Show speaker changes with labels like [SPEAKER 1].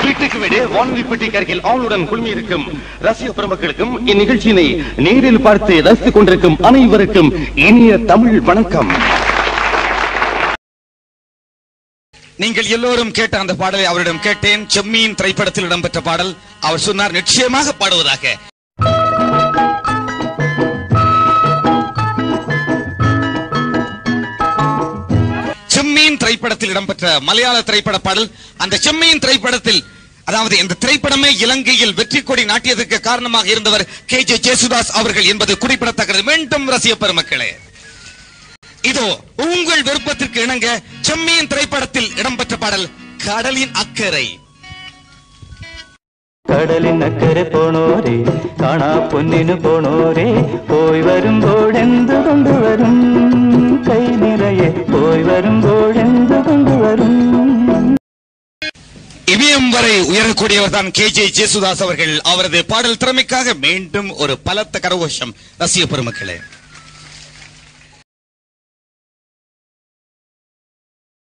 [SPEAKER 1] வீட்டுக்கு வீடு வானொலி பெட்டிக்கு அருகில் ஆளுடன் குழுமியிருக்கும் ரசிக பெருமக்களுக்கும் இந்நிகழ்ச்சியினை நேரில் பார்த்து ரசித்துக் கொண்டிருக்கும் அனைவருக்கும் இனிய தமிழ் வணக்கம்
[SPEAKER 2] நீங்கள் எல்லோரும் கேட்ட அந்த பாடலை அவரிடம் கேட்டேன் செம்மீன் திரைப்படத்தில் இடம்பெற்ற பாடல் அவர் சொன்னார் நிச்சயமாக பாடுவதாக செம்மீன் திரைப்படத்தில் இடம்பெற்ற மலையாள திரைப்பட பாடல் அந்த செம்மீன் திரைப்படத்தில் அதாவது இந்த திரைப்படமே இலங்கையில் வெற்றி கொடி நாட்டியதற்கு காரணமாக இருந்தவர் கே ஜே ஜேசுதாஸ் அவர்கள் என்பது குறிப்பிடத்தக்கது மீண்டும் ரசிக பெருமக்களே இதோ உங்கள் விருப்பத்திற்கு இணங்க செம்மீன் திரைப்படத்தில் இடம்பெற்ற பாடல் கடலின் அக்கறை
[SPEAKER 3] കടലിൻ അക്കരെ പോണോരേ കാണാ പൊന്നിനു പോണോരേ പോയി വരുമ്പോഴെന്ത് കൊണ്ടുവരും കൈ നിറയെ പോയി വരുമ്പോഴെന്ത് കൊണ്ടുവരും
[SPEAKER 2] இமயம் வரை உயரக்கூடியவர் தான் கே ஜே ஜேசுதாஸ் அவர்கள் அவரது பாடல் திறமைக்காக மீண்டும் ஒரு பலத்த கரகோஷம் ரசிக பெருமக்களே